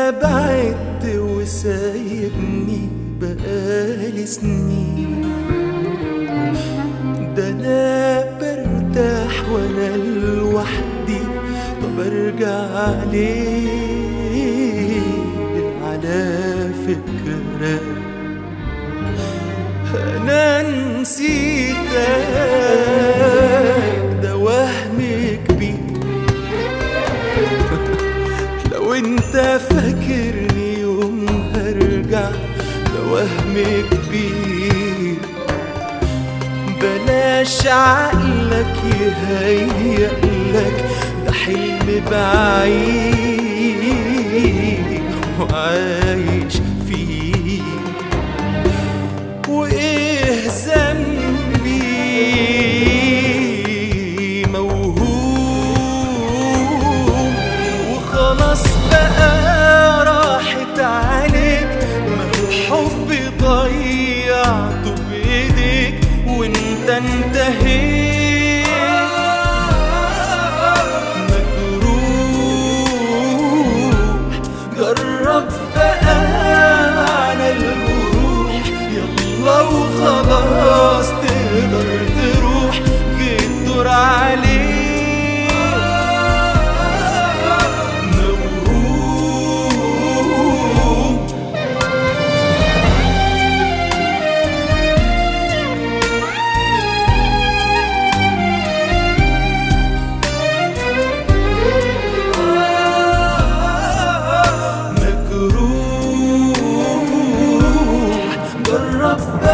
بعدت وسايبني بقالي سنين ده انا برتاح وانا لوحدي طب ارجع ليه على فكرة انا نسيتك ده وهم كبير لو انت فاكرني يوم هرجع ده وهم كبير بلاش عقلك يهيألك ده حلم بعيد وعايش فيه وايه ذنبي موهوم وخلاص بقى راحت عليك ما هو حبي ضيعته بايديك وانت انتهيت مجروح جرب بقى على الجروح يلا وخلاص تقدر تروح جيت دور عليك موهوم مجروح جرب